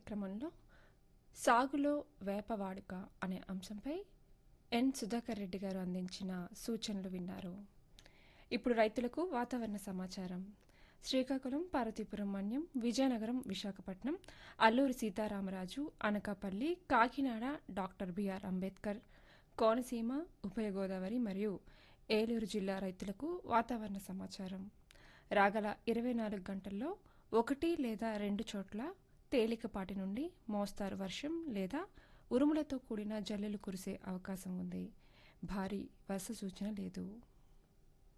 కార్యక్రమంలో సాగులో వేప వాడుక అనే అంశంపై ఎన్ సుధాకర్ రెడ్డి గారు అందించిన సూచనలు విన్నారు ఇప్పుడు రైతులకు వాతావరణ సమాచారం శ్రీకాకుళం పార్వతీపురం మన్యం విజయనగరం విశాఖపట్నం అల్లూరి సీతారామరాజు అనకాపల్లి కాకినాడ డాక్టర్ బిఆర్ అంబేద్కర్ కోనసీమ ఉభయ గోదావరి మరియు ఏలూరు జిల్లా రైతులకు వాతావరణ సమాచారం రాగల ఇరవై నాలుగు గంటల్లో ఒకటి లేదా రెండు చోట్ల తేలికపాటి నుండి మోస్తారు వర్షం లేదా ఉరుములతో కూడిన జల్లులు కురిసే అవకాశం ఉంది భారీ వర్ష సూచన లేదు